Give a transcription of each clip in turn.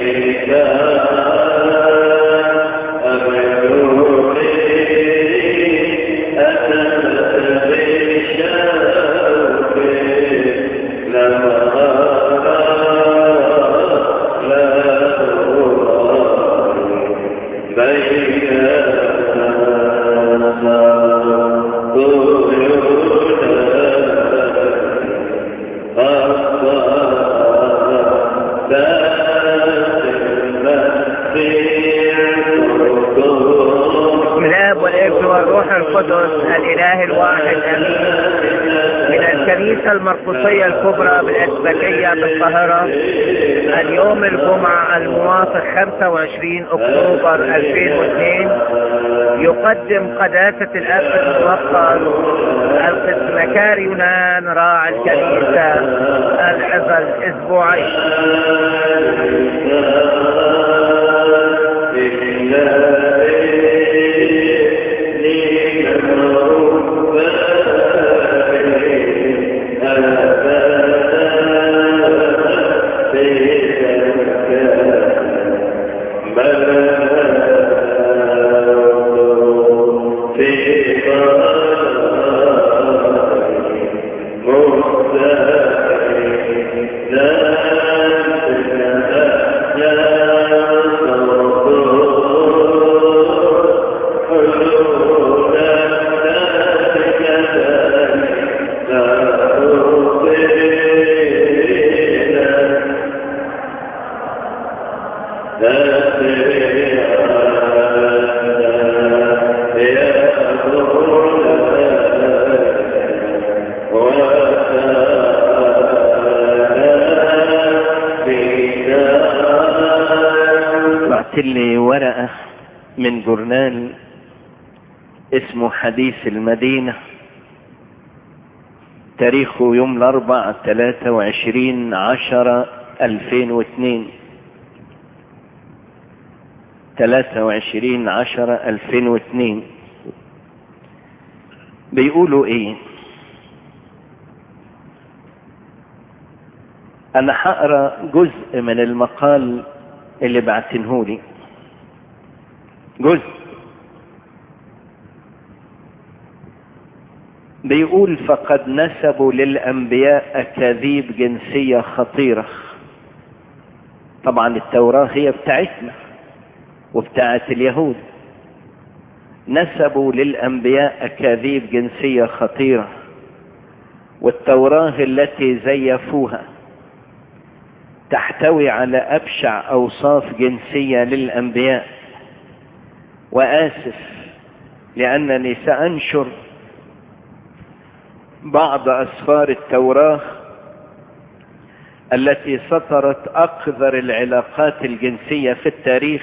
من الاب والابن والروح القدس الاله الواحد امين من الكنيسة المرقسية الكبرى بالأسبكية بالقاهرة اليوم الجمعة الموافق 25 أكتوبر 2002 يقدم قداسة الأب الموقر القسمكار يونان راعي الكنيسة العظة الأسبوعية بعت لي ورقة من جورنال اسمه حديث المدينة تاريخه يوم الأربع 23 عشرة 2002 23 عشرة 2002 بيقولوا ايه انا هقرا جزء من المقال اللي بعتنهولي جزء بيقول فقد نسبوا للأنبياء أكاذيب جنسية خطيرة طبعا التوراة هي بتاعتنا وبتاعت اليهود نسبوا للأنبياء أكاذيب جنسية خطيرة والتوراة التي زيفوها تحتوي على أبشع أوصاف جنسية للأنبياء وآسف لأنني سأنشر بعض أسفار التوراة التي سطرت أقذر العلاقات الجنسية في التاريخ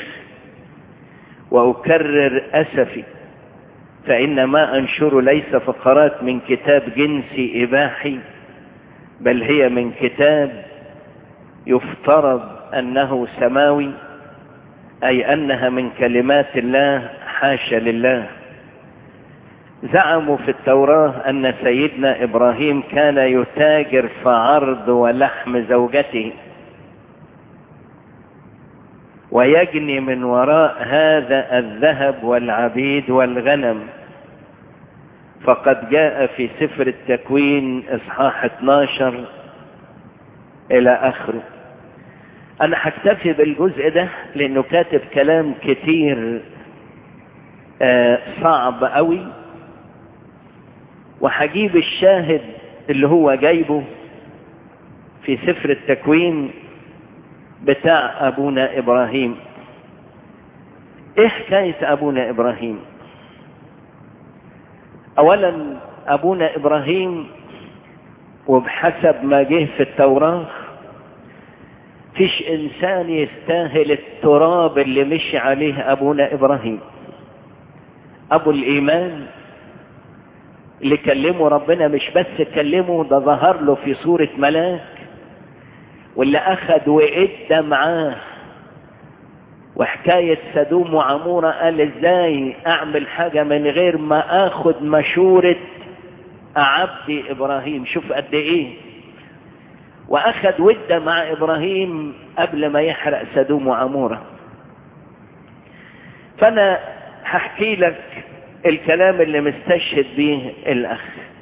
وأكرر أسفي فإن ما أنشر ليس فقرات من كتاب جنسي إباحي بل هي من كتاب يفترض أنه سماوي أي أنها من كلمات الله حاشا لله زعموا في التوراة أن سيدنا إبراهيم كان يتاجر في عرض ولحم زوجته ويجني من وراء هذا الذهب والعبيد والغنم فقد جاء في سفر التكوين اصحاح 12 الى اخره انا هكتفي بالجزء ده لانه كاتب كلام كتير آه صعب قوي وهجيب الشاهد اللي هو جايبه في سفر التكوين بتاع ابونا ابراهيم ايه حكاية ابونا ابراهيم اولا ابونا ابراهيم وبحسب ما جه في التوراة فيش انسان يستاهل التراب اللي مشي عليه ابونا ابراهيم ابو الايمان اللي كلمه ربنا مش بس كلمه ده ظهر له في صورة ملاك واللي اخد وادى معاه وحكاية سدوم وعمورة قال ازاي اعمل حاجة من غير ما اخد مشورة عبدي ابراهيم شوف قد ايه واخذ ودة مع ابراهيم قبل ما يحرق سدوم وعمورة فانا هحكي لك الكلام اللي مستشهد به الاخ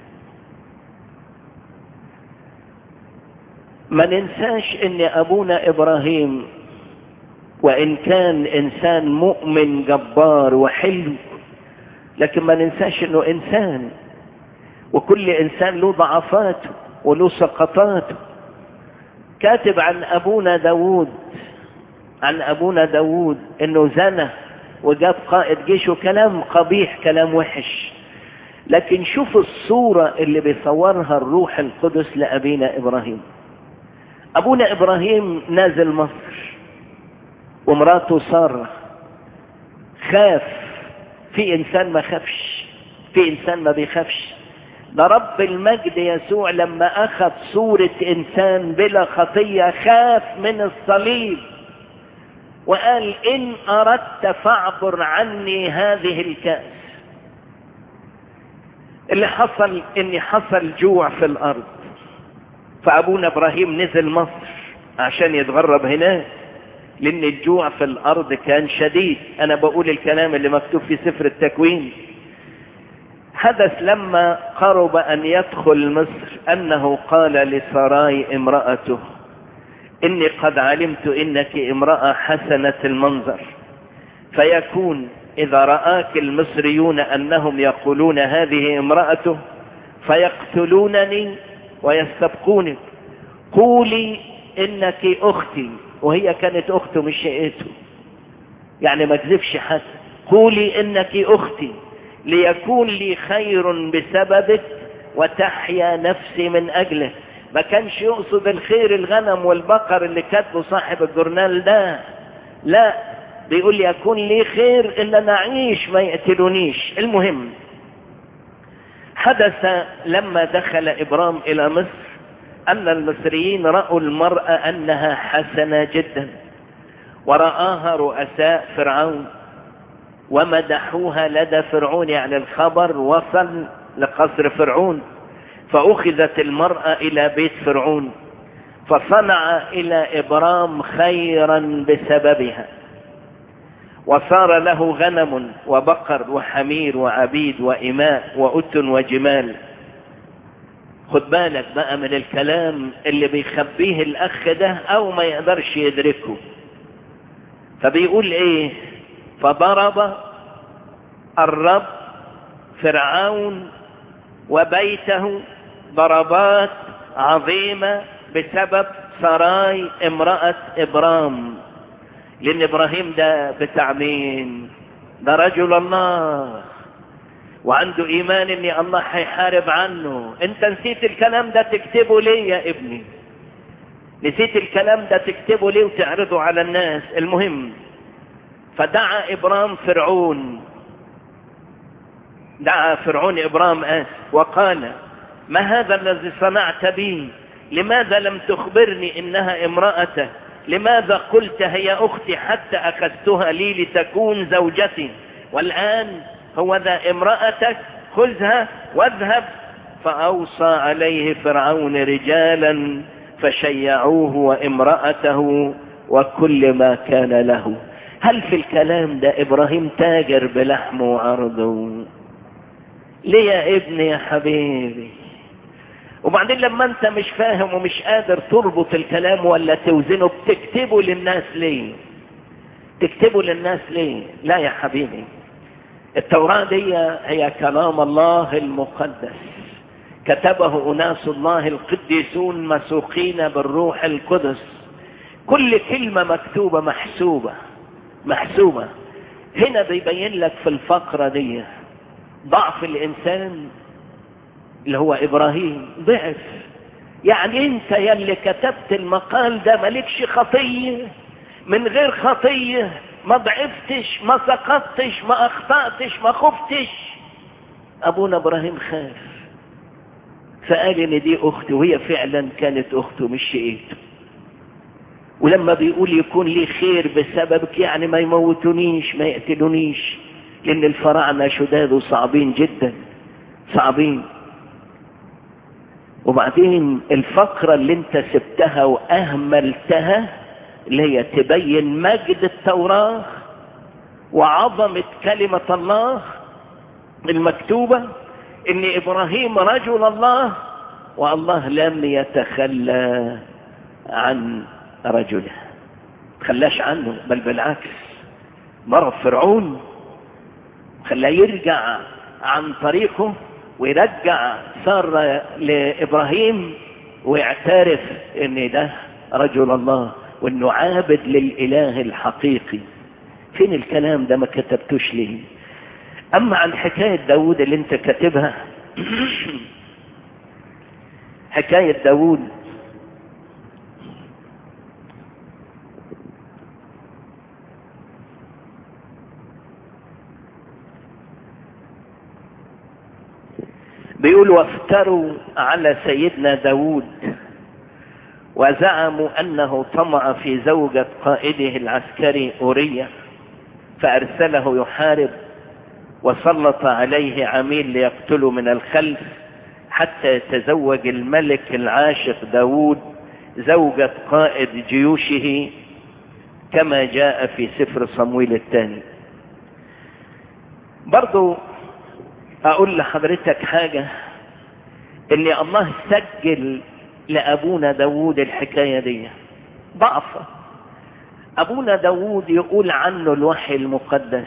ما ننساش ان ابونا ابراهيم وان كان انسان مؤمن جبار وحلو لكن ما ننساش انه انسان وكل انسان له ضعفاته وله سقطاته كاتب عن ابونا داود عن ابونا داود انه زنى وجاب قائد جيشه كلام قبيح كلام وحش لكن شوف الصورة اللي بيصورها الروح القدس لأبينا إبراهيم أبونا إبراهيم نازل مصر ومراته سارة خاف في إنسان ما خافش في إنسان ما بيخافش ده رب المجد يسوع لما أخذ صورة إنسان بلا خطية خاف من الصليب وقال إن أردت فاعبر عني هذه الكأس اللي حصل إن حصل جوع في الأرض فأبونا إبراهيم نزل مصر عشان يتغرب هناك لأن الجوع في الأرض كان شديد أنا بقول الكلام اللي مكتوب في سفر التكوين حدث لما قرب أن يدخل مصر أنه قال لسراي امرأته إني قد علمت إنك امرأة حسنة المنظر فيكون إذا رآك المصريون أنهم يقولون هذه امرأته فيقتلونني ويستبقونك قولي إنك أختي وهي كانت أخته مش شقيته يعني ما تكذبش حد قولي إنك أختي ليكون لي خير بسببك وتحيا نفسي من أجلك ما كانش يقصد الخير الغنم والبقر اللي كاتبه صاحب الجورنال ده لا بيقول يكون لي خير ان انا اعيش ما يقتلونيش المهم حدث لما دخل ابرام الى مصر ان المصريين راوا المراه انها حسنه جدا ورآها رؤساء فرعون ومدحوها لدى فرعون يعني الخبر وصل لقصر فرعون فأخذت المرأة إلى بيت فرعون فصنع إلى إبرام خيرا بسببها وصار له غنم وبقر وحمير وعبيد وإماء وأتن وجمال خد بالك بقى من الكلام اللي بيخبيه الأخ ده أو ما يقدرش يدركه فبيقول إيه فضرب الرب فرعون وبيته ضربات عظيمة بسبب سراي امرأة إبرام لأن إبراهيم ده بتاع مين ده رجل الله وعنده إيمان إن الله هيحارب عنه أنت نسيت الكلام ده تكتبه ليه يا ابني نسيت الكلام ده تكتبه ليه وتعرضه على الناس المهم فدعا إبرام فرعون دعا فرعون إبرام آس وقال ما هذا الذي صنعت بي لماذا لم تخبرني إنها امرأة لماذا قلت هي أختي حتى أخذتها لي لتكون زوجتي والآن هو ذا امرأتك خذها واذهب فأوصى عليه فرعون رجالا فشيعوه وامرأته وكل ما كان له هل في الكلام ده إبراهيم تاجر بلحمه وعرضه ليه يا ابني يا حبيبي وبعدين لما انت مش فاهم ومش قادر تربط الكلام ولا توزنه بتكتبه للناس ليه تكتبه للناس ليه لا يا حبيبي التوراة دي هي كلام الله المقدس كتبه أناس الله القديسون مسوقين بالروح القدس كل كلمة مكتوبة محسوبة محسوبة هنا بيبين لك في الفقرة دي ضعف الإنسان اللي هو إبراهيم ضعف يعني أنت يلي كتبت المقال ده مالكش خطية من غير خطية ما ضعفتش ما سقطتش ما أخطأتش ما خفتش أبونا إبراهيم خاف فقال إن دي أختي وهي فعلا كانت أخته مش شقيته ولما بيقول يكون لي خير بسببك يعني ما يموتونيش ما يقتلونيش لأن الفراعنة شداد وصعبين جدا صعبين وبعدين الفقرة اللي انت سبتها واهملتها اللي هي تبين مجد التوراة وعظمة كلمة الله المكتوبة ان ابراهيم رجل الله والله لم يتخلى عن رجله خلاش عنه بل بالعكس مرض فرعون خلاه يرجع عن طريقه ويرجع سارة لإبراهيم ويعترف ان ده رجل الله وانه عابد للإله الحقيقي فين الكلام ده ما كتبتوش ليه اما عن حكاية داود اللي انت كاتبها حكاية داود بيقول وافتروا على سيدنا داود وزعموا انه طمع في زوجة قائده العسكري اورية فارسله يحارب وسلط عليه عميل ليقتله من الخلف حتى يتزوج الملك العاشق داود زوجة قائد جيوشه كما جاء في سفر صمويل الثاني برضو اقول لحضرتك حاجة ان الله سجل لابونا داود الحكاية دي ضعفة ابونا داود يقول عنه الوحي المقدس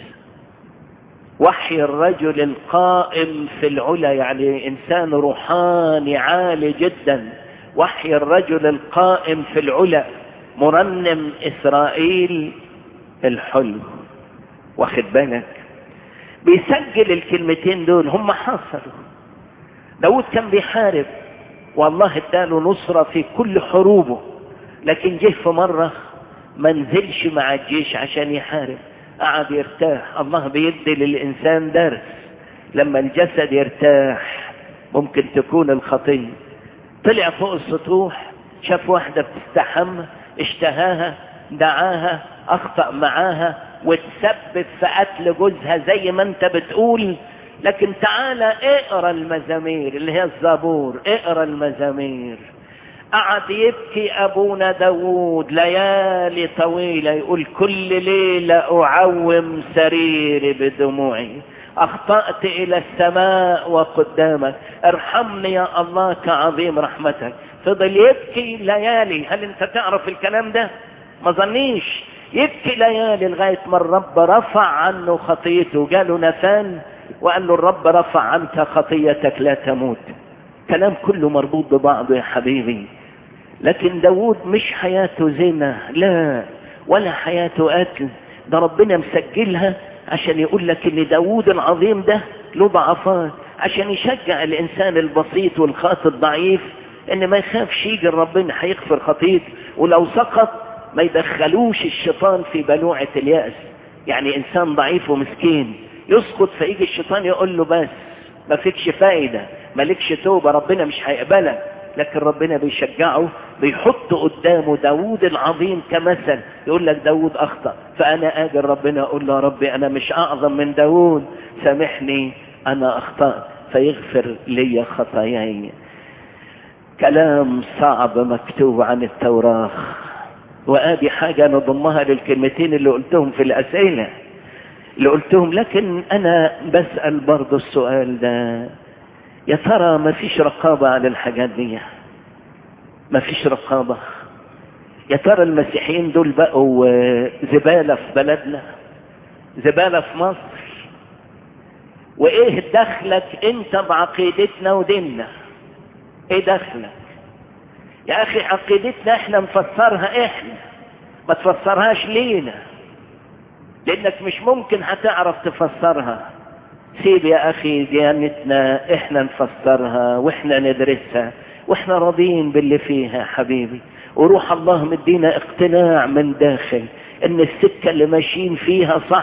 وحي الرجل القائم في العلا يعني انسان روحاني عالي جدا وحي الرجل القائم في العلا مرنم اسرائيل الحلو واخد بالك بيسجل الكلمتين دول هم حصلوا داود كان بيحارب والله اداله نصرة في كل حروبه لكن جه في مرة ما نزلش مع الجيش عشان يحارب قعد يرتاح الله بيدي للإنسان درس لما الجسد يرتاح ممكن تكون الخطية طلع فوق السطوح شاف واحدة بتستحمى اشتهاها دعاها اخطأ معاها وتسبب في قتل جوزها زي ما انت بتقول لكن تعالى اقرا المزامير اللي هي الزبور اقرا المزامير قعد يبكي ابونا داوود ليالي طويلة يقول كل ليلة اعوم سريري بدموعي اخطأت الى السماء وقدامك ارحمني يا الله كعظيم رحمتك فضل يبكي ليالي هل انت تعرف الكلام ده ما ظنيش يبكي ليالي لغاية ما الرب رفع عنه خطيته قالوا نثان وقال له الرب رفع عنك خطيتك لا تموت كلام كله مربوط ببعضه يا حبيبي لكن داود مش حياته زنا لا ولا حياته قتل ده ربنا مسجلها عشان يقول لك ان داود العظيم ده له ضعفات عشان يشجع الانسان البسيط والخاطئ الضعيف ان ما يخافش يجي ربنا هيغفر خطيئته ولو سقط ما يدخلوش الشيطان في بلوعة اليأس يعني انسان ضعيف ومسكين يسقط فيجي الشيطان يقول له بس ما فيكش فايدة مالكش توبة ربنا مش هيقبلك لكن ربنا بيشجعه بيحط قدامه داود العظيم كمثل يقول لك داود اخطأ فانا اجل ربنا اقول له يا ربي انا مش اعظم من داود سامحني انا اخطأت فيغفر لي خطاياي كلام صعب مكتوب عن التوراة وادي حاجة نضمها للكلمتين اللي قلتهم في الاسئلة اللي قلتهم لكن انا بسأل برضو السؤال ده يا ترى ما فيش رقابة على الحاجات دي ما فيش رقابة يا ترى المسيحيين دول بقوا زبالة في بلدنا زبالة في مصر وايه دخلك انت بعقيدتنا وديننا ايه دخلك يا اخي عقيدتنا احنا نفسرها احنا ما تفسرهاش لينا لانك مش ممكن هتعرف تفسرها سيب يا اخي ديانتنا احنا نفسرها واحنا ندرسها واحنا راضيين باللي فيها حبيبي وروح الله مدينا اقتناع من داخل ان السكة اللي ماشيين فيها صح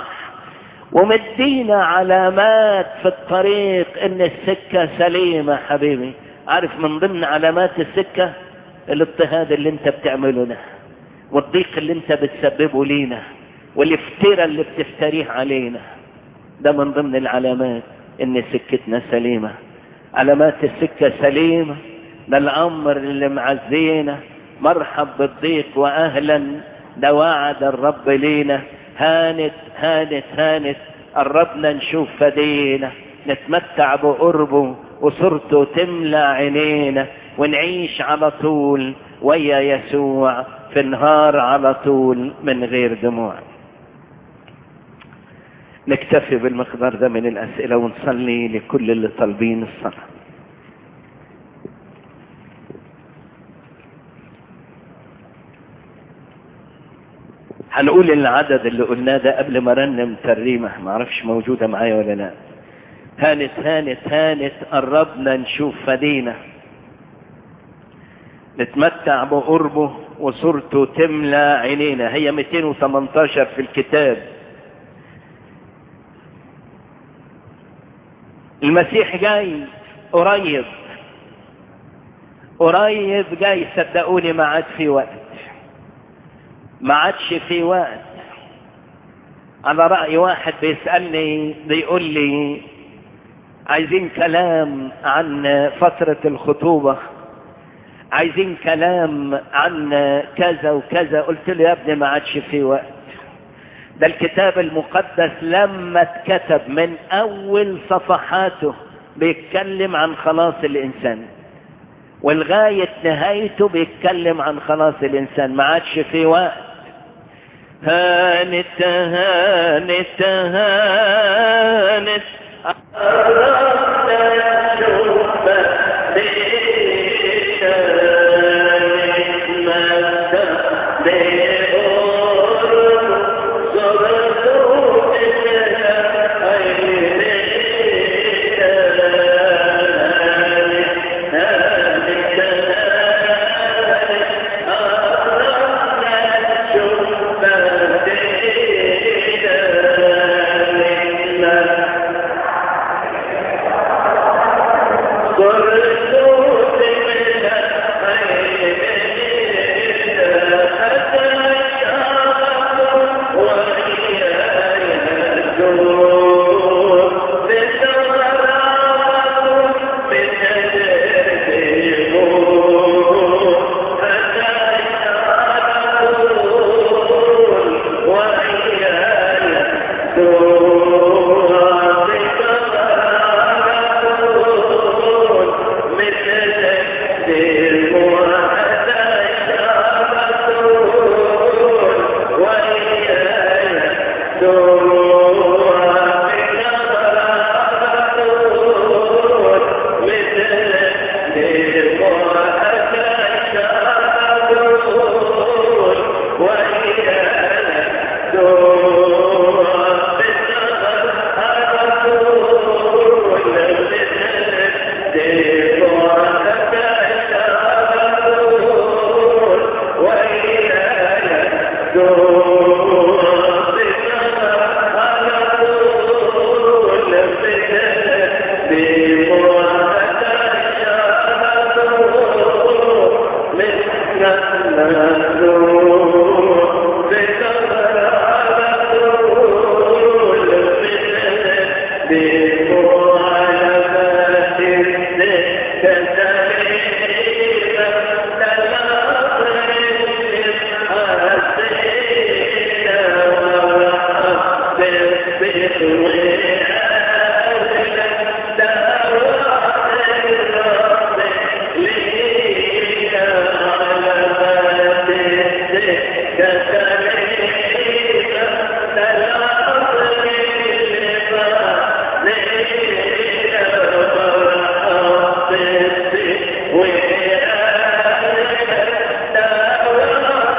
ومدينا علامات في الطريق ان السكة سليمة حبيبي عارف من ضمن علامات السكة الاضطهاد اللي انت بتعمله ده والضيق اللي انت بتسببه لينا والافتراء اللي بتفتريه علينا ده من ضمن العلامات ان سكتنا سليمة علامات السكة سليمة ده الامر اللي معزينا مرحب بالضيق واهلا ده وعد الرب لينا هانت هانت هانت قربنا نشوف فدينا نتمتع بقربه وصورته تملى عينينا ونعيش على طول ويا يسوع في النهار على طول من غير دموع نكتفي بالمقدار ده من الأسئلة ونصلي لكل اللي طالبين الصلاة هنقول العدد اللي قلناه ده قبل ما رنم تريمة ما اعرفش موجودة معايا ولا لا هانت هانت هانت قربنا نشوف فدينا نتمتع بقربه وصورته تملى عينينا هي 218 في الكتاب المسيح جاي قريب قريب جاي صدقوني ما عاد في وقت ما عادش في وقت على رأي واحد بيسألني بيقول لي عايزين كلام عن فترة الخطوبة عايزين كلام عن كذا وكذا قلت له يا ابني ما عادش في وقت ده الكتاب المقدس لما اتكتب من اول صفحاته بيتكلم عن خلاص الانسان ولغاية نهايته بيتكلم عن خلاص الانسان ما عادش في وقت هانت هانت هانت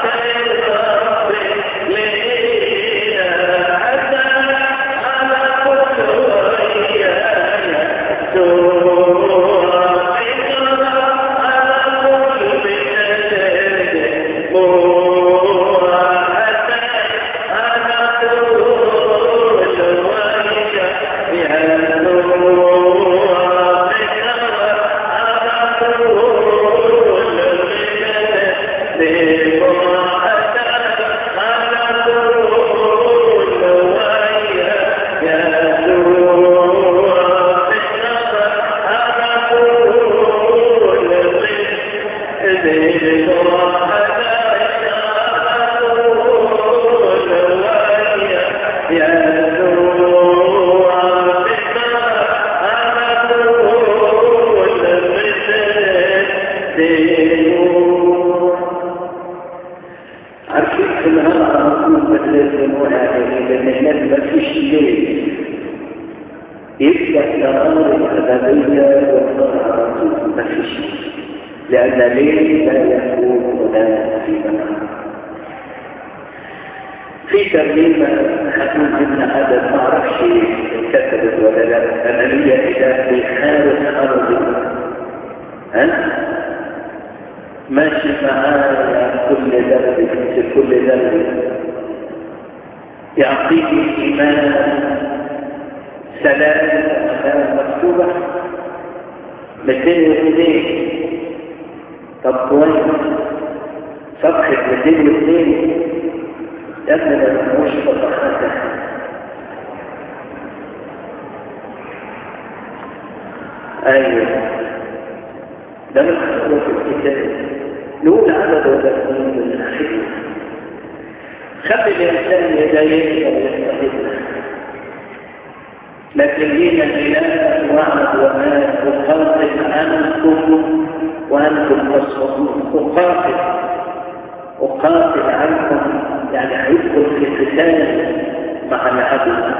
Thank you. يسموها لأن الناس ما فيش ليل يبقى نهار الأبدية والنهار ما فيش لأن ليل لا يكون هناك في منام في ترجمة هتقول إن هذا ما أعرفش كتبت ولا لا أنا لي إلى بحار أرضي ها ماشي معايا كل ذنب في كل ذنب يعطيني إيمان سلام سلام مكتوبة 202 طب كويس صفحة 202 يا ابني ده مش فضحاتك ايوه ده مكتوب في الكتاب نقول عدد وتكون من الخدمة خلي الإنسان يديه ويستخدمه لكن لينا الإله وعد ومات أقاتل عنكم وأنتم تصرفون أقاتل أقاتل عنكم يعني هيدخل في قتال مع العدو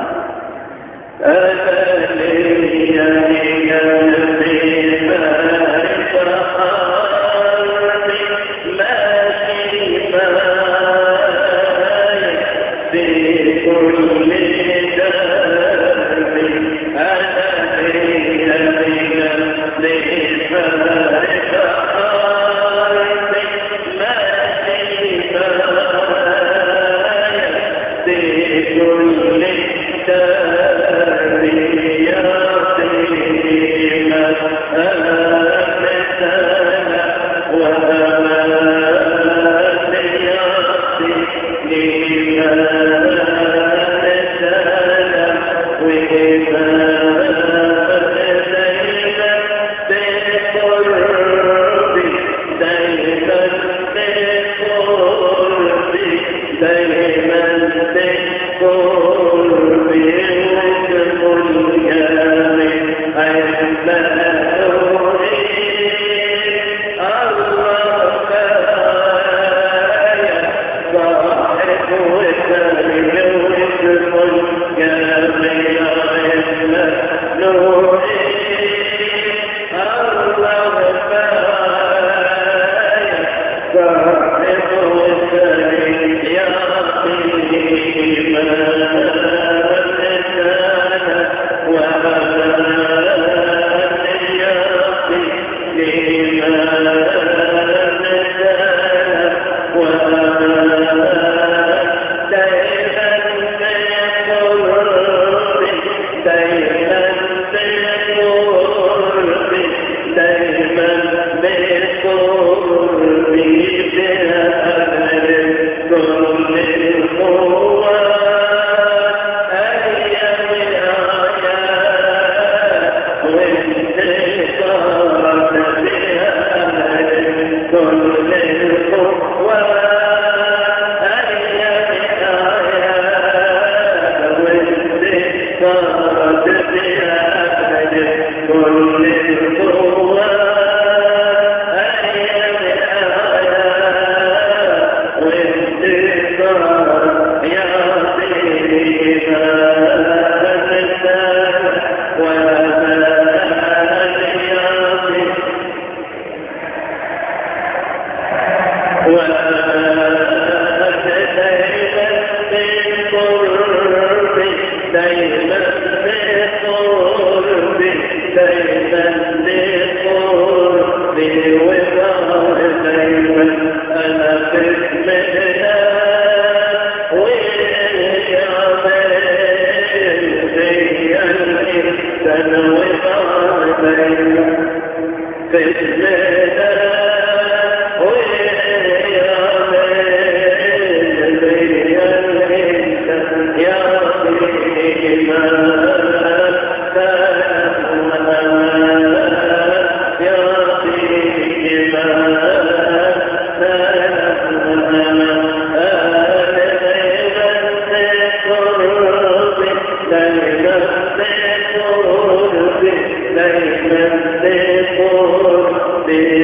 دائما بقرب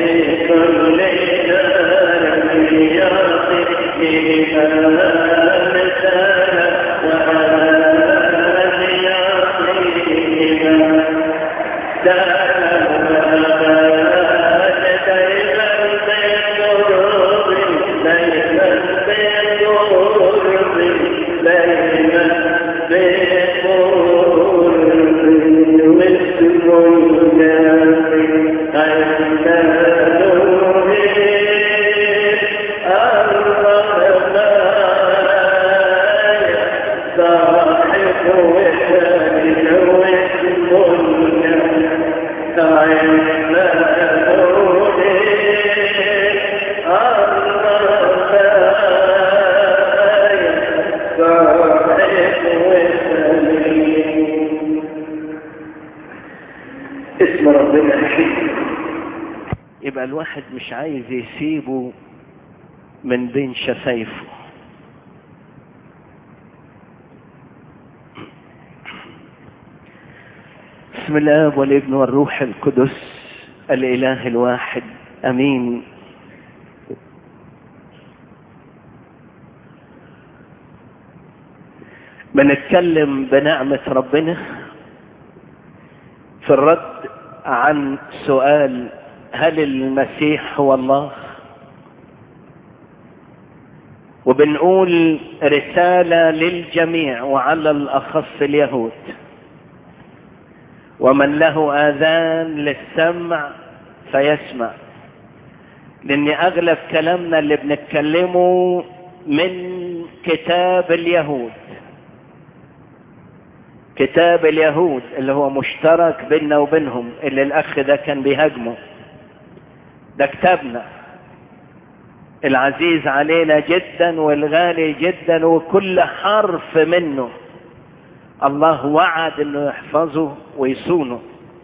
كل دار يعطيها مثالا وهذا يعطيها اسم ربنا حكيم يبقى الواحد مش عايز يسيبه من بين شفايفه بسم الله والابن والروح القدس الاله الواحد امين بنتكلم بنعمة ربنا في الرد عن سؤال هل المسيح هو الله وبنقول رسالة للجميع وعلى الأخص اليهود ومن له آذان للسمع فيسمع لأن أغلب كلامنا اللي بنتكلمه من كتاب اليهود كتاب اليهود اللي هو مشترك بيننا وبينهم اللي الأخ ده كان بيهاجمه ده كتابنا العزيز علينا جدا والغالي جدا وكل حرف منه الله وعد انه يحفظه ويصونه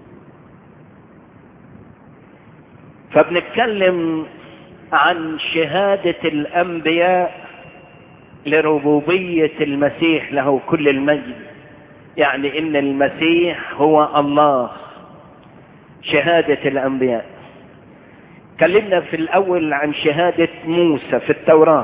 فبنتكلم عن شهادة الأنبياء لربوبية المسيح له كل المجد يعني إن المسيح هو الله شهادة الأنبياء تكلمنا في الأول عن شهادة موسى في التوراة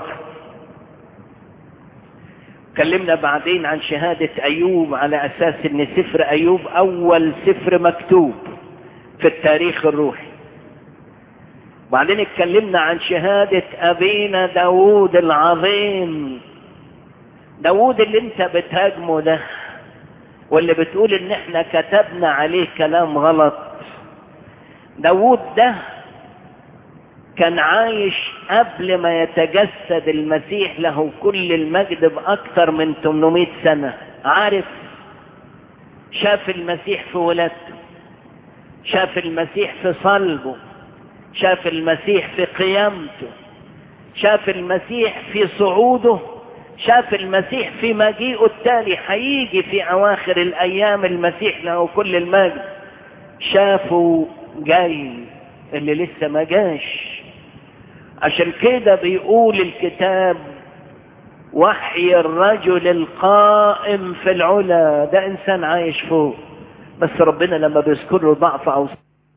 تكلمنا بعدين عن شهادة أيوب على أساس أن سفر أيوب أول سفر مكتوب في التاريخ الروحي بعدين اتكلمنا عن شهادة أبينا داود العظيم داود اللي انت بتهاجمه ده واللي بتقول ان احنا كتبنا عليه كلام غلط داود ده كان عايش قبل ما يتجسد المسيح له كل المجد بأكثر من 800 سنة عارف شاف المسيح في ولادته شاف المسيح في صلبه شاف المسيح في قيامته شاف المسيح في صعوده شاف المسيح في مجيئه التالي هيجي في أواخر الأيام المسيح له كل المجد شافه جاي اللي لسه ما جاش عشان كده بيقول الكتاب وحي الرجل القائم في العلا ده انسان عايش فوق بس ربنا لما بيذكر له ضعف او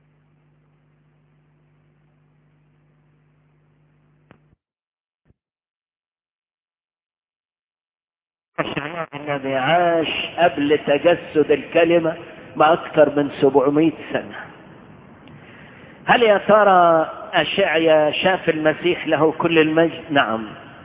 الذي عاش قبل تجسد الكلمة بأكثر من 700 سنة هل يا ترى أشعيا شاف المسيح له كل المجد نعم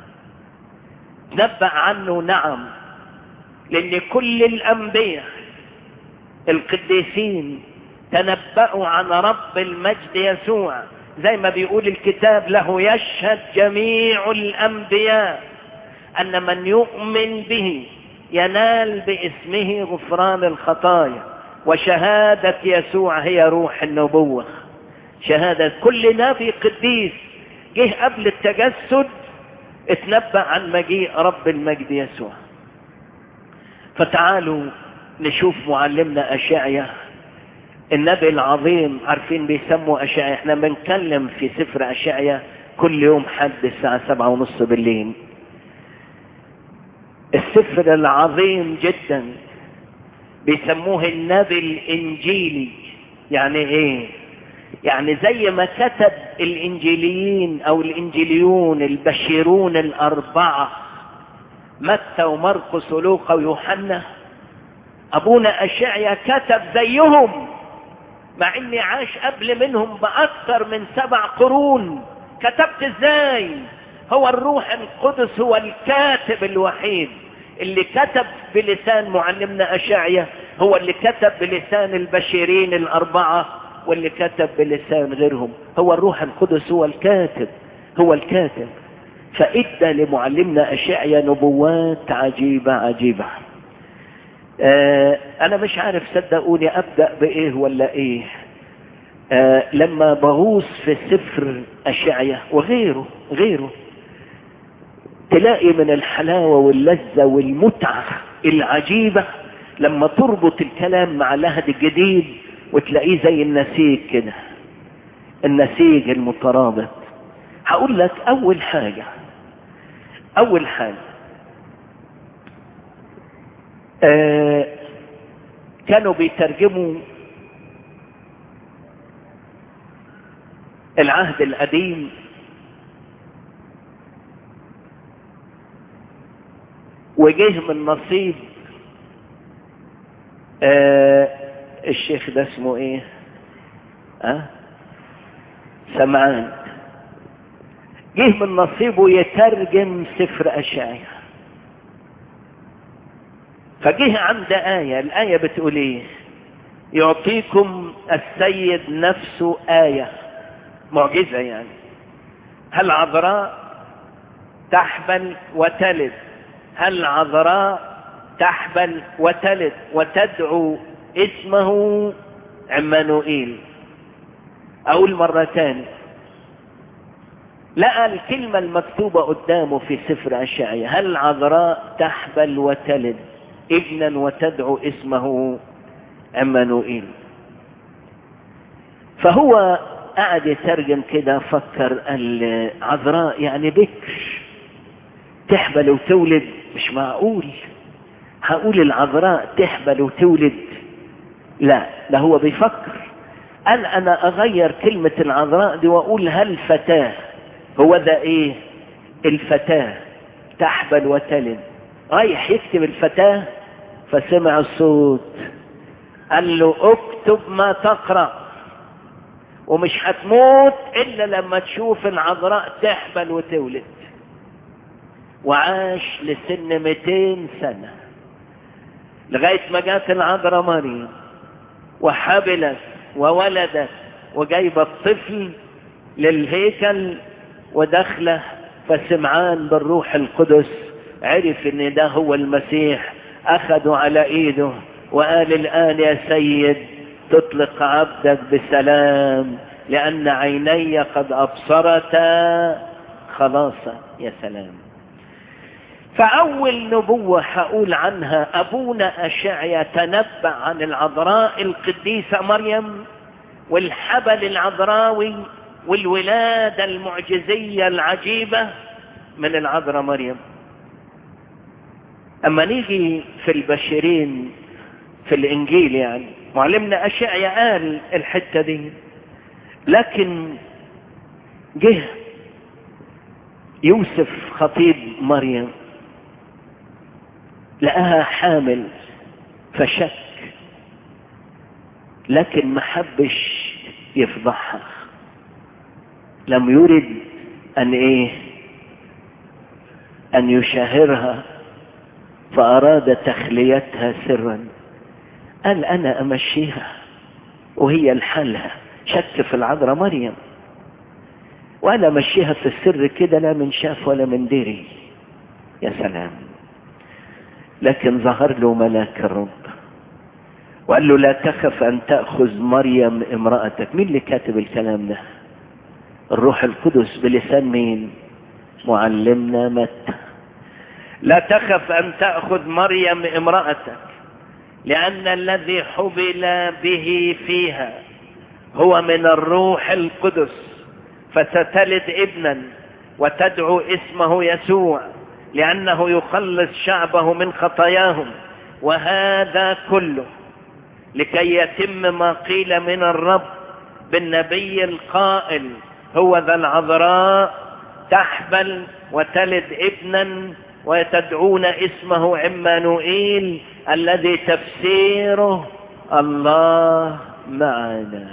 نبأ عنه نعم لأن كل الأنبياء القديسين تنبأوا عن رب المجد يسوع زي ما بيقول الكتاب له يشهد جميع الأنبياء أن من يؤمن به ينال باسمه غفران الخطايا وشهادة يسوع هي روح النبوة شهادة كل نبي قديس جه قبل التجسد اتنبأ عن مجيء رب المجد يسوع فتعالوا نشوف معلمنا أشعيا النبي العظيم عارفين بيسموا أشعيا احنا بنتكلم في سفر أشعيا كل يوم حد الساعة سبعة ونص بالليل السفر العظيم جدا بيسموه النبي الإنجيلي يعني ايه يعني زي ما كتب الانجيليين او الانجيليون البشيرون الاربعة متى ومرقس ولوقا ويوحنا ابونا اشعيا كتب زيهم مع اني عاش قبل منهم باكثر من سبع قرون كتبت ازاي هو الروح القدس هو الكاتب الوحيد اللي كتب بلسان معلمنا اشعيا هو اللي كتب بلسان البشيرين الاربعه واللي كتب بلسان غيرهم هو الروح القدس هو الكاتب هو الكاتب فادى لمعلمنا اشعيا نبوات عجيبه عجيبه آه انا مش عارف صدقوني ابدا بايه ولا ايه آه لما بغوص في سفر اشعيا وغيره غيره تلاقي من الحلاوه واللذه والمتعه العجيبه لما تربط الكلام مع العهد الجديد وتلاقيه زي النسيج كده النسيج المترابط هقول لك اول حاجه اول حاجه آه كانوا بيترجموا العهد القديم وجه من نصيب آه الشيخ ده اسمه ايه أه؟ سمعان جه من نصيبه يترجم سفر اشعيا فجه عند آية الآية بتقول ايه يعطيكم السيد نفسه آية معجزة يعني هل عذراء تحبل وتلد هل عذراء تحبل وتلد وتدعو اسمه عمانوئيل اقول مرة تاني لقى الكلمة المكتوبة قدامه في سفر أشعيا هل عذراء تحبل وتلد ابنا وتدعو اسمه عمانوئيل فهو قعد يترجم كده فكر العذراء يعني بكر تحبل وتولد مش معقول هقول العذراء تحبل وتولد لا ده هو بيفكر قال انا اغير كلمة العذراء دي واقول هل فتاة هو ده ايه الفتاة تحبل وتلد رايح يكتب الفتاة فسمع الصوت قال له اكتب ما تقرأ ومش هتموت الا لما تشوف العذراء تحبل وتولد وعاش لسن 200 سنة لغاية ما جات العذراء مريم وحبلت وولدت وجايبة الطفل للهيكل ودخله فسمعان بالروح القدس عرف ان ده هو المسيح اخذوا على ايده وقال الان يا سيد تطلق عبدك بسلام لان عيني قد ابصرتا خلاصا يا سلام فأول نبوة هقول عنها أبونا أشعيا تنبأ عن العذراء القديسة مريم والحبل العذراوي والولادة المعجزية العجيبة من العذراء مريم أما نيجي في البشرين في الإنجيل يعني معلمنا أشعيا قال الحتة دي لكن جه يوسف خطيب مريم لقاها حامل فشك لكن ما حبش يفضحها لم يرد ان ايه ان يشاهرها فاراد تخليتها سرا قال انا امشيها وهي لحالها شك في العذراء مريم وانا امشيها في السر كده لا من شاف ولا من دري يا سلام لكن ظهر له ملاك الرب وقال له لا تخف ان تاخذ مريم امراتك مين اللي كاتب الكلام ده الروح القدس بلسان مين معلمنا متى لا تخف ان تاخذ مريم امراتك لان الذي حبل به فيها هو من الروح القدس فستلد ابنا وتدعو اسمه يسوع لأنه يخلص شعبه من خطاياهم وهذا كله لكي يتم ما قيل من الرب بالنبي القائل هو ذا العذراء تحبل وتلد ابنا وتدعون اسمه عمانوئيل الذي تفسيره الله معنا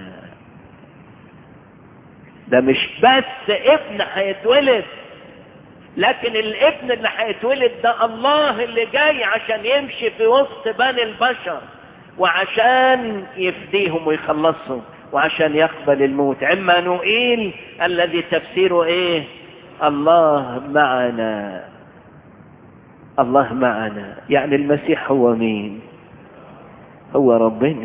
ده مش بس ابن هيتولد لكن الابن اللي هيتولد ده الله اللي جاي عشان يمشي في وسط بني البشر وعشان يفديهم ويخلصهم وعشان يقبل الموت عمانوئيل الذي تفسيره ايه الله معنا الله معنا يعني المسيح هو مين هو ربنا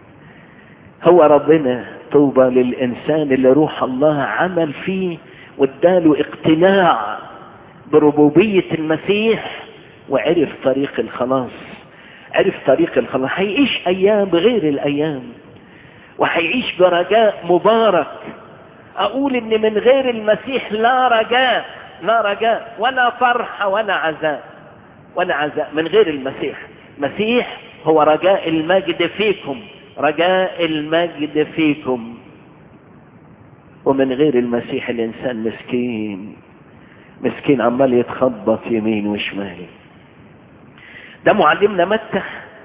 هو ربنا طوبى للإنسان اللي روح الله عمل فيه واداله اقتناع بربوبية المسيح وعرف طريق الخلاص عرف طريق الخلاص هيعيش أيام غير الأيام وهيعيش برجاء مبارك أقول إن من غير المسيح لا رجاء لا رجاء ولا فرحة ولا عزاء ولا عزاء من غير المسيح مسيح هو رجاء المجد فيكم رجاء المجد فيكم ومن غير المسيح الإنسان مسكين مسكين عمال يتخبط يمين وشمال ده معلمنا متى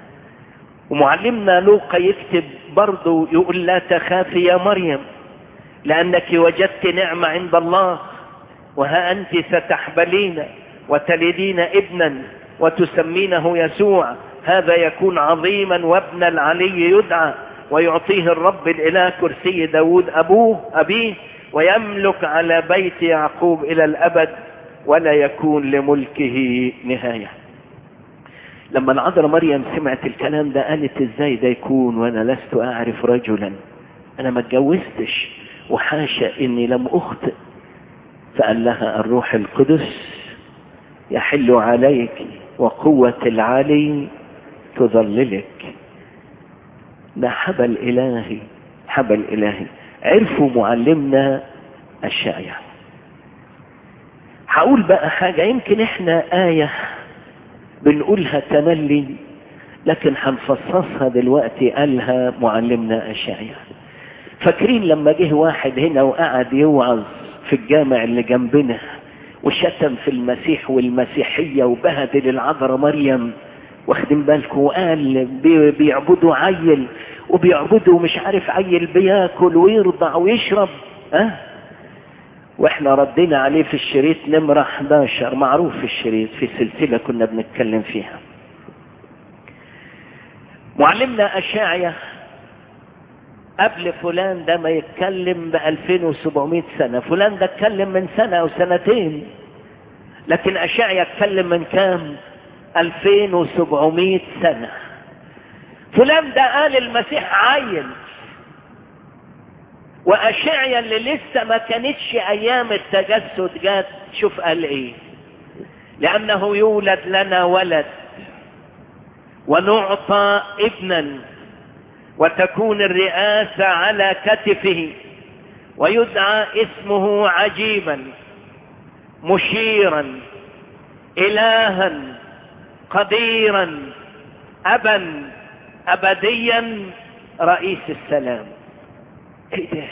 ومعلمنا لوقا يكتب برضه يقول لا تخافي يا مريم لأنك وجدت نعمة عند الله وها أنت ستحبلين وتلدين ابنا وتسمينه يسوع هذا يكون عظيما وابن العلي يدعى ويعطيه الرب الإله كرسي داود أبوه أبيه ويملك على بيت يعقوب إلى الأبد ولا يكون لملكه نهاية لما العذراء مريم سمعت الكلام ده قالت ازاي ده يكون وانا لست اعرف رجلا انا ما اتجوزتش وحاشا اني لم اخطئ فقال لها الروح القدس يحل عليك وقوة العلي تظللك ده حبل إلهي حبل إلهي عرفوا معلمنا الشايع هقول بقى حاجة يمكن احنا آية بنقولها تملي لكن هنفصصها دلوقتي قالها معلمنا الشايع فاكرين لما جه واحد هنا وقعد يوعظ في الجامع اللي جنبنا وشتم في المسيح والمسيحية وبهدل العذراء مريم واخدين بالكم وقال بي- بيعبدوا عيل وبيعبدوا مش عارف عيل بياكل ويرضع ويشرب ها أه؟ واحنا ردينا عليه في الشريط نمرة 11 معروف في الشريط في سلسلة كنا بنتكلم فيها معلمنا أشاعية قبل فلان ده ما يتكلم ب 2700 سنة فلان ده اتكلم من سنة أو سنتين لكن أشعيا اتكلم من كام 2700 سنة فلان ده قال المسيح عين وأشعيا اللي لسه ما كانتش أيام التجسد جات شوف قال إيه لأنه يولد لنا ولد ونعطى ابنا وتكون الرئاسة على كتفه ويدعى اسمه عجيبا مشيرا إلها قديرا أبا أبديا رئيس السلام ايه ده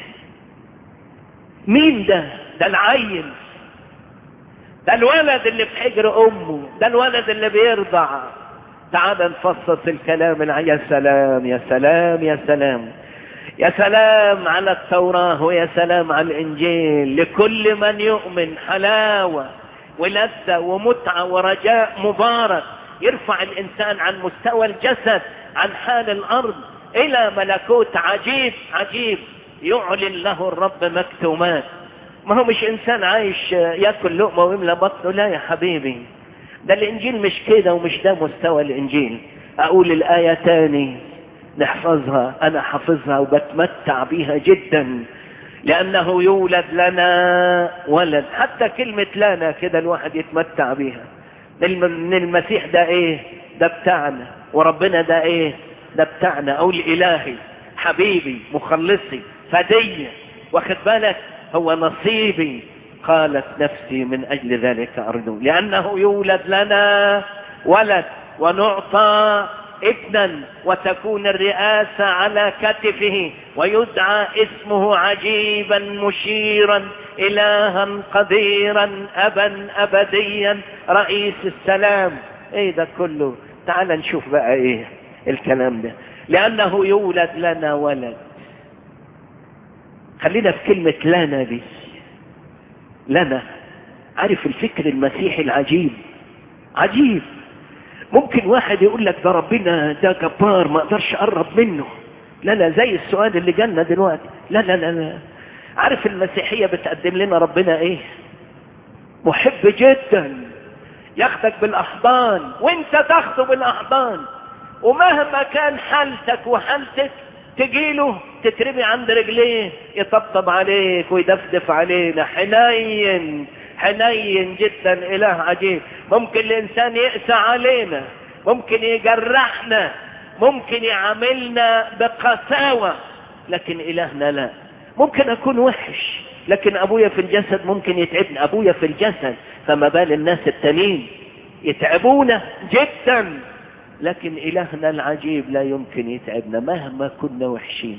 مين ده ده العين ده الولد اللي في حجر امه ده الولد اللي بيرضع تعال نفصص الكلام الع- يا سلام يا سلام يا سلام يا سلام على التوراة ويا سلام على الإنجيل لكل من يؤمن حلاوة ولذة ومتعة ورجاء مبارك يرفع الإنسان عن مستوى الجسد عن حال الأرض إلى ملكوت عجيب عجيب يعلن له الرب مكتومات ما هو مش إنسان عايش ياكل لقمة ويملى بطنه لا يا حبيبي ده الإنجيل مش كده ومش ده مستوى الإنجيل أقول الآية تاني نحفظها أنا حافظها وبتمتع بيها جدا لأنه يولد لنا ولد حتى كلمة لنا كده الواحد يتمتع بيها من المسيح ده ايه ده بتاعنا وربنا ده ايه ده بتاعنا أقول إلهي حبيبي مخلصي فدية واخد بالك هو نصيبي قالت نفسي من أجل ذلك أرجو لأنه يولد لنا ولد ونعطى ابنا وتكون الرئاسة على كتفه ويدعى اسمه عجيبا مشيرا إلها قديرا أبا أبديا رئيس السلام ايه ده كله تعال نشوف بقى ايه الكلام ده لأنه يولد لنا ولد خلينا في كلمة لنا دي لنا عارف الفكر المسيحي العجيب عجيب ممكن واحد يقول لك ده ربنا ده جبار ما اقدرش اقرب منه لا لا زي السؤال اللي جالنا دلوقتي لا لا لا لا عارف المسيحية بتقدم لنا ربنا ايه محب جدا ياخدك بالاحضان وانت تاخده بالاحضان ومهما كان حالتك وحالتك تجيله تترمي عند رجليه يطبطب عليك ويدفدف علينا حنين حنين جدا اله عجيب ممكن الانسان يقسى علينا ممكن يجرحنا ممكن يعاملنا بقساوة لكن الهنا لا ممكن اكون وحش لكن ابويا في الجسد ممكن يتعبني ابويا في الجسد فما بال الناس التانيين يتعبونا جدا لكن الهنا العجيب لا يمكن يتعبنا مهما كنا وحشين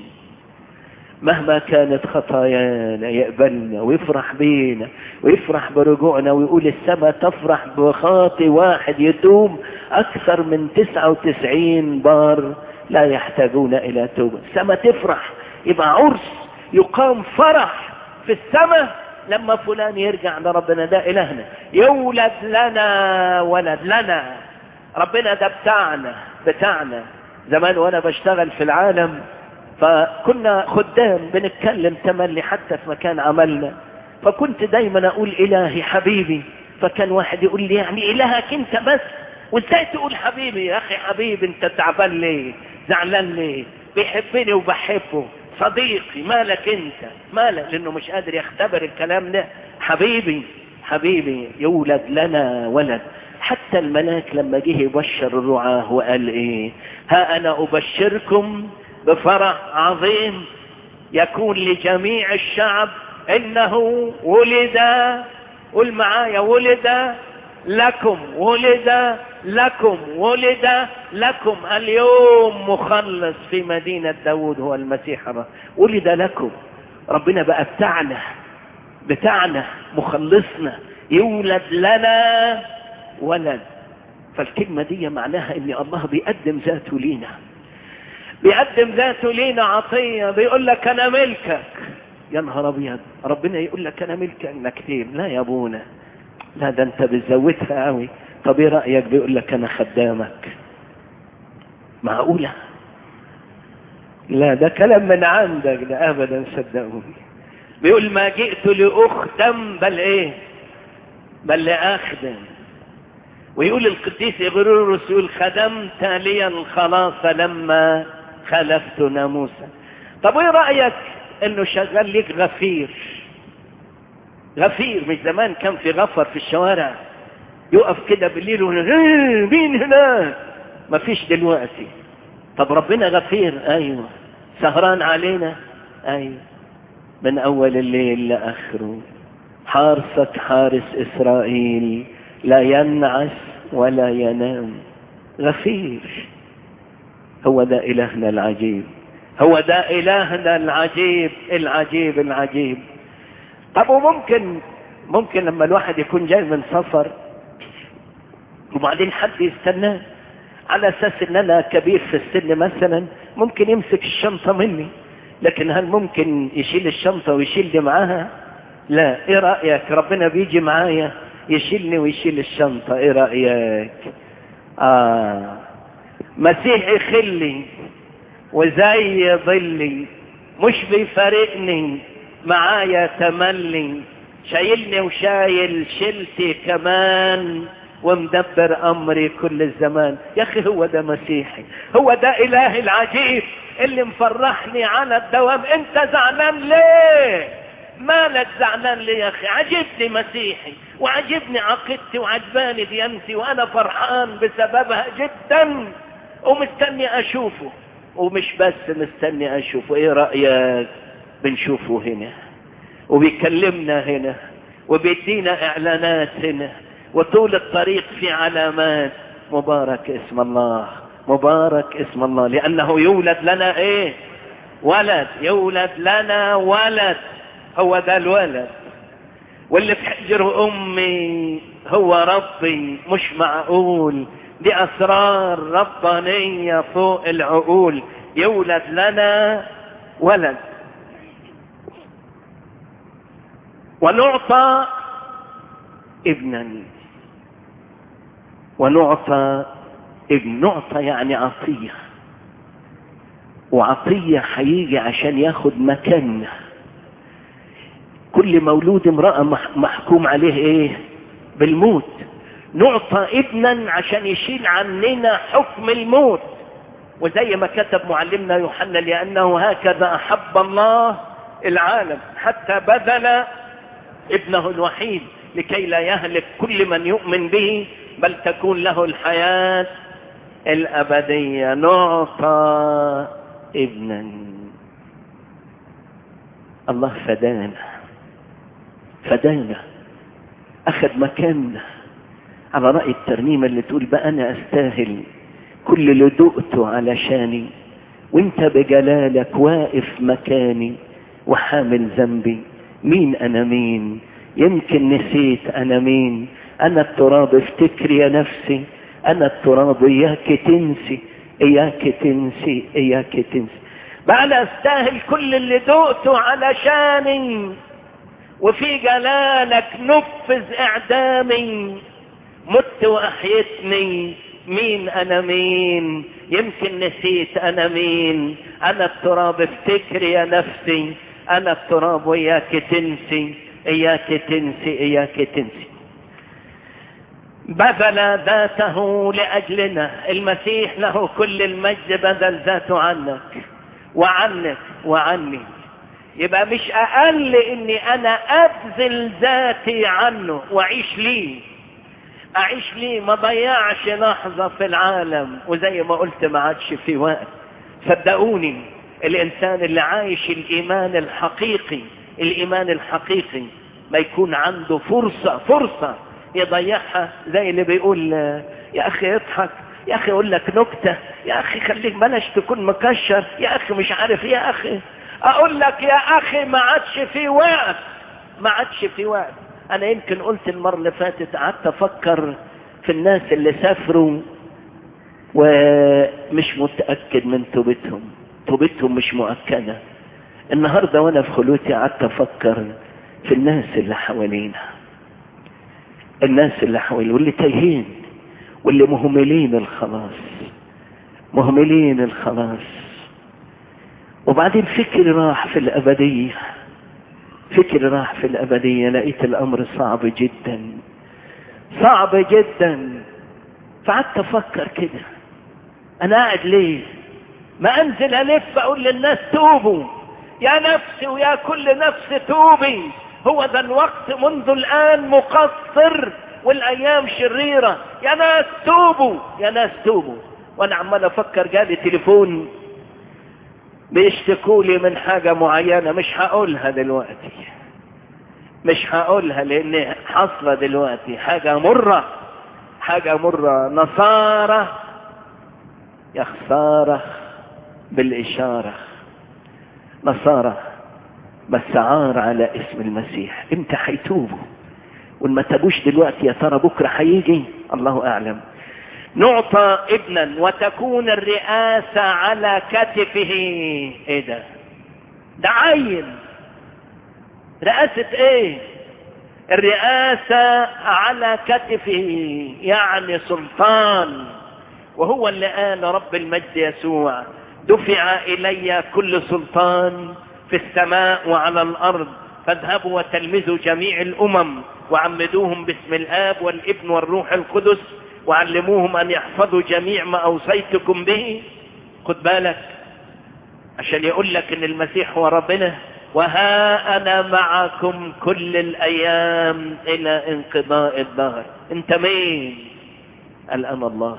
مهما كانت خطايانا يقبلنا ويفرح بينا ويفرح برجوعنا ويقول السماء تفرح بخاطي واحد يتوب أكثر من تسعة وتسعين بار لا يحتاجون إلى توبة السماء تفرح يبقى عرس يقام فرح في السماء لما فلان يرجع لربنا ده إلهنا يولد لنا ولد لنا ربنا ده بتاعنا بتاعنا زمان وانا بشتغل في العالم فكنا خدام بنتكلم تملي حتى في مكان عملنا فكنت دايما اقول الهي حبيبي فكان واحد يقول لي يعني الهك انت بس وازاي تقول حبيبي يا اخي حبيبي انت تعبان ليه زعلان ليه بيحبني وبحبه صديقي مالك انت مالك لانه مش قادر يختبر الكلام ده حبيبي حبيبي يولد لنا ولد حتى الملاك لما جه يبشر الرعاة وقال ايه ها انا ابشركم بفرح عظيم يكون لجميع الشعب انه ولد قل معايا ولد لكم ولد لكم ولد لكم اليوم مخلص في مدينة داود هو المسيح الرب ولد لكم ربنا بقى بتاعنا بتاعنا مخلصنا يولد لنا ولد فالكلمة دي معناها ان الله بيقدم ذاته لينا بيقدم ذاته لينا عطية بيقول لك انا ملكك يا نهار ابيض ربنا يقول لك انا ملكك كتير لا يا ابونا لا ده انت بتزودها قوي طب ايه رايك بيقول لك انا خدامك معقوله لا ده كلام من عندك ده ابدا صدقوني بيقول ما جئت لاخدم بل ايه بل لاخدم ويقول القديس إغرورس يقول خدمت لي الخلاص لما خلفت ناموسا طب ايه رأيك انه شغال ليك غفير غفير مش زمان كان في غفر في الشوارع يقف كده بالليل وهنا مين هنا مفيش دلوقتي طب ربنا غفير ايوه سهران علينا ايوه من اول الليل لاخره حارسك حارس اسرائيل لا ينعس ولا ينام غفير هو ده إلهنا العجيب هو ده إلهنا العجيب العجيب العجيب طب وممكن ممكن لما الواحد يكون جاي من سفر وبعدين حد يستناه على اساس ان انا كبير في السن مثلا ممكن يمسك الشنطة مني لكن هل ممكن يشيل الشنطة ويشيل معاها لا ايه رأيك ربنا بيجي معايا يشيلني ويشيل الشنطة ايه رأيك اه مسيحي خلي وزي ظلي مش بيفارقني معايا تملي شايلني وشايل شلتي كمان ومدبر امري كل الزمان يا اخي هو ده مسيحي هو ده اله العجيب اللي مفرحني على الدوام انت زعلان ليه مالك زعلان ليه يا اخي عجبني مسيحي وعجبني عقيدتي وعجباني ديانتي وانا فرحان بسببها جدا ومستني اشوفه ومش بس مستني اشوفه ايه رأيك بنشوفه هنا وبيكلمنا هنا وبيدينا اعلانات هنا وطول الطريق في علامات مبارك اسم الله مبارك اسم الله لأنه يولد لنا ايه ولد يولد لنا ولد هو ده الولد واللي في حجر امي هو ربي مش معقول دي اسرار ربانية فوق العقول يولد لنا ولد ونعطى ابنا ونعطى ابن نعطى يعني عطية وعطية هيجي عشان ياخد مكاننا كل مولود امرأة محكوم عليه ايه بالموت نعطى ابنا عشان يشيل عننا حكم الموت وزي ما كتب معلمنا يوحنا لأنه هكذا أحب الله العالم حتى بذل ابنه الوحيد لكي لا يهلك كل من يؤمن به بل تكون له الحياة الأبدية نعطى ابنا الله فدانا فدانا أخذ مكاننا على رأي الترنيمة اللي تقول بقى أنا أستاهل كل اللي دقته علشاني وانت بجلالك واقف مكاني وحامل ذنبي مين أنا مين يمكن نسيت أنا مين أنا التراب افتكر يا نفسي أنا التراب إياك تنسي إياك تنسي إياك تنسي بقى أنا أستاهل كل اللي دقته علشاني وفي جلالك نفذ إعدامي مت وأحيتني مين أنا مين يمكن نسيت أنا مين أنا التراب افتكر يا نفسي أنا التراب وإياك تنسي إياك تنسي إياك تنسي بذل ذاته لأجلنا المسيح له كل المجد بذل ذاته عنك وعنك وعني يبقى مش أقل إني أنا أبذل ذاتي عنه وأعيش ليه أعيش ليه ما ضيعش لحظة في العالم وزي ما قلت ما عادش في وقت صدقوني الإنسان اللي عايش الإيمان الحقيقي الإيمان الحقيقي ما يكون عنده فرصة فرصة يضيعها زي اللي بيقول يا أخي اضحك يا أخي أقول لك نكتة يا أخي خليك بلاش تكون مكشر يا أخي مش عارف يا أخي أقول لك يا أخي ما عادش في وقت ما عادش في وقت أنا يمكن قلت المرة اللي فاتت قعدت أفكر في الناس اللي سافروا ومش متأكد من توبتهم توبتهم مش مؤكدة النهاردة وأنا في خلوتي قعدت أفكر في الناس اللي حوالينا الناس اللي حوالينا واللي تايهين واللي مهملين الخلاص مهملين الخلاص وبعدين فكري راح في الأبدية فكري راح في الأبدية لقيت الأمر صعب جدا صعب جدا فقعدت أفكر كده أنا قاعد ليه ما أنزل ألف أقول للناس توبوا يا نفسي ويا كل نفس توبي هو ده الوقت منذ الآن مقصر والأيام شريرة يا ناس توبوا يا ناس توبوا وأنا عمال أفكر جالي تليفون بيشتكوا لي من حاجة معينة مش هقولها دلوقتي مش هقولها لان حاصلة دلوقتي حاجة مرة حاجة مرة نصارى يا خسارة بالإشارة نصارى بس عار على اسم المسيح امتى هيتوبوا وان ما تابوش دلوقتي يا ترى بكرة هيجي الله اعلم نعطى ابنا وتكون الرئاسة على كتفه ايه ده ده عين رئاسة ايه الرئاسة على كتفه يعني سلطان وهو اللي قال رب المجد يسوع دفع الي كل سلطان في السماء وعلى الارض فاذهبوا وتلمذوا جميع الامم وعمدوهم باسم الاب والابن والروح القدس وعلموهم ان يحفظوا جميع ما اوصيتكم به خد بالك عشان يقول لك ان المسيح هو ربنا وها انا معكم كل الايام الى انقضاء الدهر انت مين قال انا الله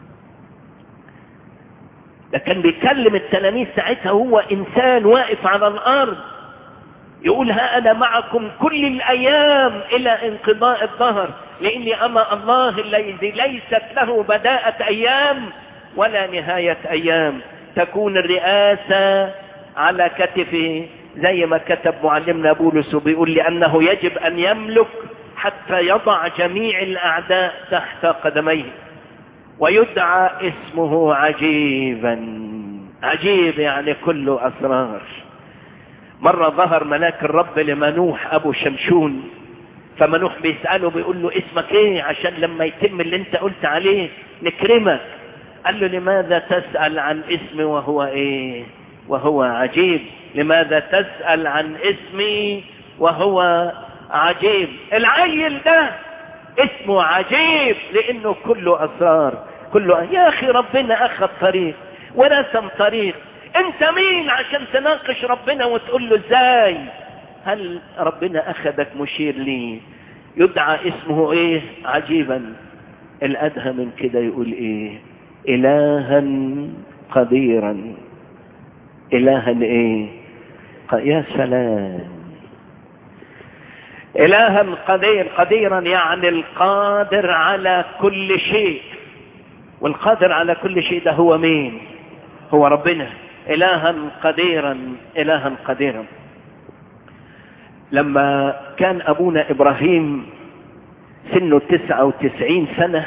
ده كان بيكلم التلاميذ ساعتها هو انسان واقف على الارض يقول ها انا معكم كل الايام الى انقضاء الدهر لاني انا الله الذي ليست له بداءة ايام ولا نهاية أيام تكون الرئاسة على كتفه زي ما كتب معلمنا بولس وبيقول لأنه يجب أن يملك حتى يضع جميع الأعداء تحت قدميه ويدعى اسمه عجيبا عجيب يعني كله أسرار مرة ظهر ملاك الرب لمنوح أبو شمشون فمنوح بيسأله بيقول له اسمك ايه عشان لما يتم اللي انت قلت عليه نكرمك قال له لماذا تسأل عن اسمي وهو ايه وهو عجيب لماذا تسأل عن اسمي وهو عجيب العيل ده اسمه عجيب لانه كله اسرار كله يا اخي ربنا اخذ طريق ورسم طريق انت مين عشان تناقش ربنا وتقول له ازاي هل ربنا اخذك مشير ليه يدعى اسمه ايه عجيبا الادهى من كده يقول ايه الها قديرا الها ايه يا سلام الها قدير قديرا يعني القادر على كل شيء والقادر على كل شيء ده هو مين هو ربنا الها قديرا الها قديرا لما كان ابونا ابراهيم سنه تسعة وتسعين سنة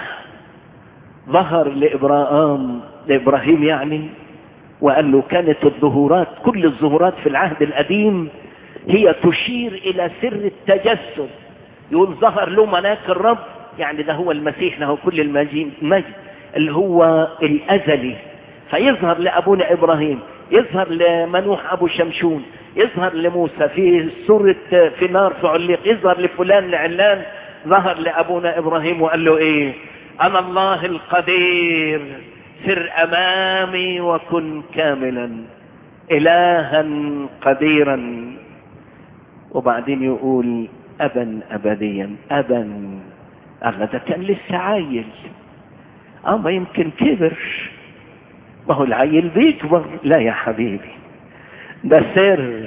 ظهر لإبراهام لإبراهيم يعني وقال له كانت الظهورات كل الظهورات في العهد القديم هي تشير إلى سر التجسد يقول ظهر له ملاك الرب يعني ده هو المسيح له كل المجيد اللي هو الأزلي فيظهر لأبونا إبراهيم يظهر لمنوح أبو شمشون يظهر لموسى في سورة في نار في عليق يظهر لفلان لعلان ظهر لأبونا إبراهيم وقال له إيه أنا الله القدير سر أمامي وكن كاملا إلها قديرا وبعدين يقول أبا أبديا أبا الله ده كان لسه عايل أما يمكن كبر ما هو العيل بيكبر لا يا حبيبي ده سر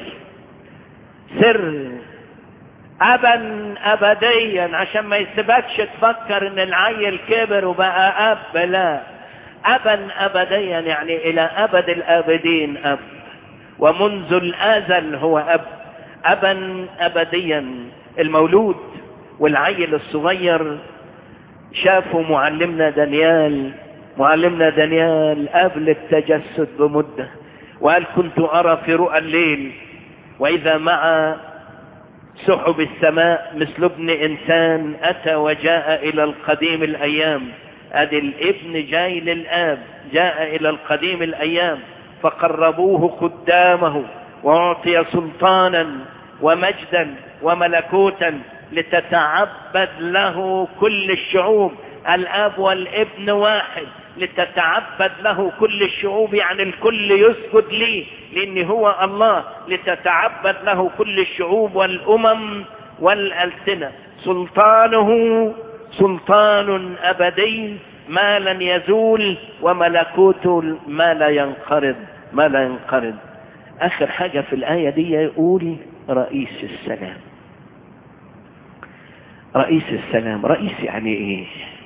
سر ابا ابديا عشان ما يسيبكش تفكر ان العيل كبر وبقى اب لا ابا ابديا يعني الى ابد الابدين اب ومنذ الازل هو اب ابا ابديا المولود والعيل الصغير شافوا معلمنا دانيال معلمنا دانيال قبل التجسد بمدة وقال كنت أرى في رؤى الليل وإذا مع سحب السماء مثل ابن إنسان أتى وجاء إلى القديم الأيام أدي الابن جاي للآب جاء إلى القديم الأيام فقربوه قدامه وأعطي سلطانا ومجدا وملكوتا لتتعبد له كل الشعوب الاب والابن واحد لتتعبد له كل الشعوب يعني الكل يسجد ليه لان هو الله لتتعبد له كل الشعوب والامم والالسنه سلطانه سلطان ابدي ما لن يزول وملكوته ما لا ينقرض ما لا ينقرض اخر حاجه في الايه دي يقول رئيس السلام رئيس السلام رئيس يعني ايه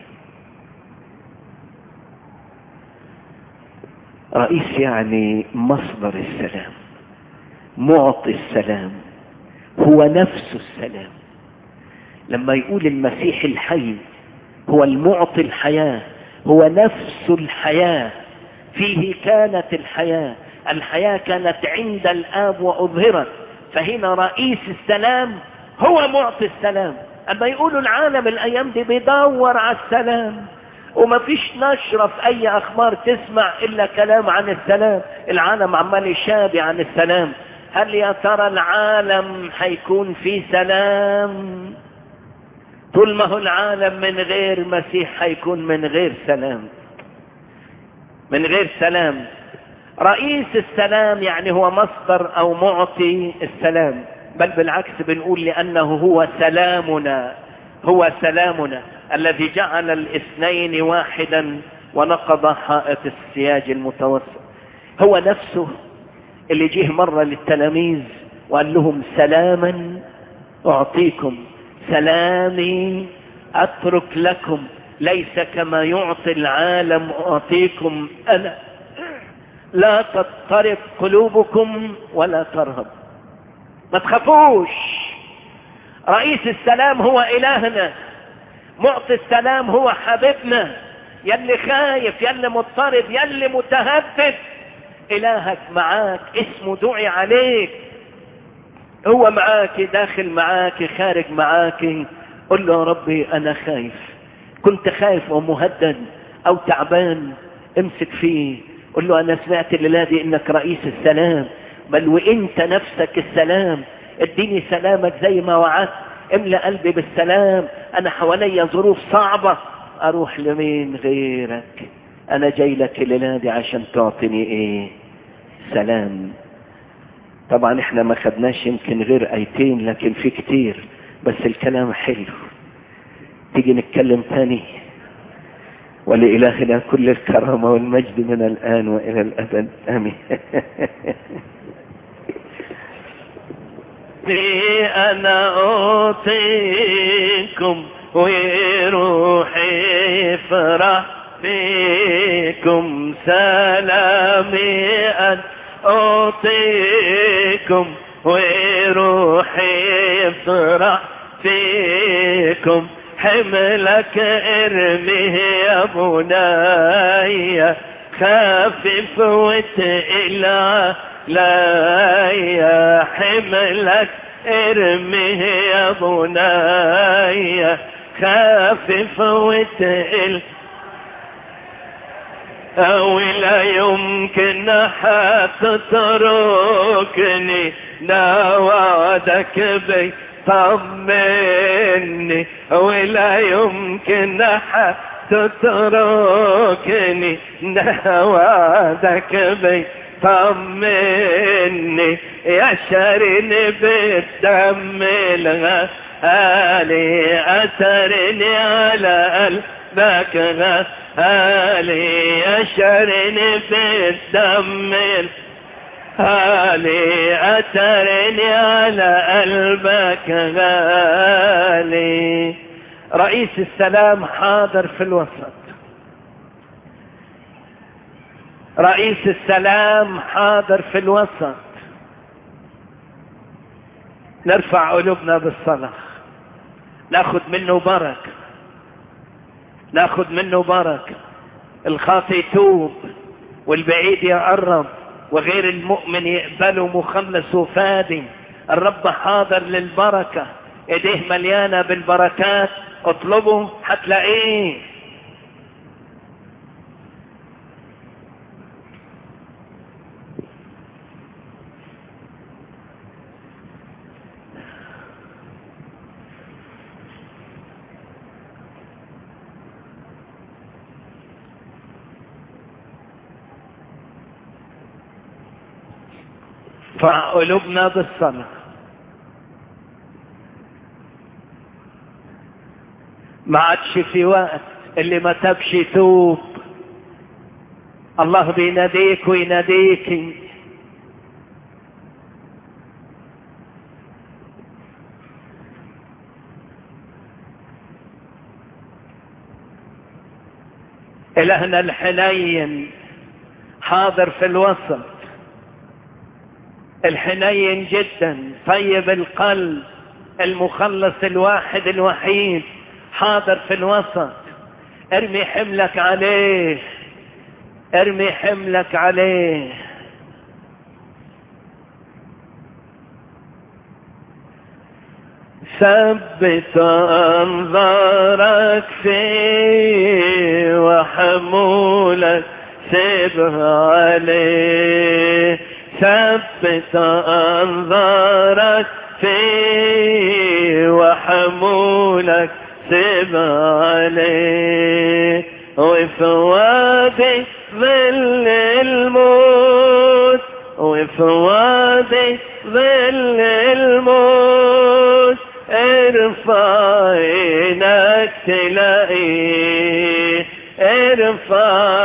رئيس يعني مصدر السلام معطي السلام هو نفس السلام لما يقول المسيح الحي هو المعطي الحياة هو نفس الحياة فيه كانت الحياة الحياة كانت عند الآب وأظهرت فهنا رئيس السلام هو معطي السلام أما يقولوا العالم الأيام دي بيدور على السلام وما فيش نشرة في أي أخبار تسمع إلا كلام عن السلام العالم عمال يشابي عن السلام هل يا ترى العالم هيكون في سلام طول ما هو العالم من غير مسيح هيكون من غير سلام من غير سلام رئيس السلام يعني هو مصدر او معطي السلام بل بالعكس بنقول لانه هو سلامنا هو سلامنا الذي جعل الاثنين واحدا ونقض حائط السياج المتوسط هو نفسه اللي جه مرة للتلاميذ وقال لهم سلاما أعطيكم سلامي أترك لكم ليس كما يعطي العالم أعطيكم أنا لا تضطرب قلوبكم ولا ترهب ما تخافوش رئيس السلام هو إلهنا معطي السلام هو حبيبنا يلي خايف يلي مضطرب يلي متهدد إلهك معاك اسمه دعي عليك هو معاك داخل معاك خارج معاك قل له يا ربي أنا خايف كنت خايف ومهدد أو تعبان امسك فيه قل له أنا سمعت الليلة دي إنك رئيس السلام بل وإنت نفسك السلام اديني سلامك زي ما وعدت املأ قلبي بالسلام أنا حواليا ظروف صعبة أروح لمين غيرك أنا جاي لك الليلة دي عشان تعطيني إيه سلام طبعا احنا ما خدناش يمكن غير ايتين لكن في كتير بس الكلام حلو تيجي نتكلم تاني ولإلهنا كل الكرامة والمجد من الآن وإلى الأبد آمين أنا أعطيكم وروحي فرح بكم سلامي أن أعطيكم وروحي يفرح فيكم حملك ارميه يا بنايا خفف وتقل عليا حملك ارميه يا بنايا خفف وتقل أو لا يمكن حتتركني لا وعدك بي طمني ولا يمكن حتتركني لا وعدك بي طمني يا شرني بالدم الغالي أثرني على قلبك غالي أشرني في الدم غالي أثرني على قلبك غالي رئيس السلام حاضر في الوسط رئيس السلام حاضر في الوسط نرفع قلوبنا بالصلاة ناخد منه بركة ناخد منه بركة الخاطي يتوب والبعيد يقرب وغير المؤمن يقبله مخلص وفادي الرب حاضر للبركة ايديه مليانة بالبركات اطلبه هتلاقيه فقلوبنا بالصلاة ما عادش في وقت اللي ما تبش يتوب الله بيناديك ويناديك إلهنا الحنين حاضر في الوسط الحنين جدا طيب القلب المخلص الواحد الوحيد حاضر في الوسط ارمي حملك عليه ارمي حملك عليه ثبت انظارك فيه وحمولك سيبها عليه ثبت انظارك فيه وحمولك سيب عليه وفي وادي ظل الموت وفي وادي ظل الموت ارفع عينك تلاقيه ارفع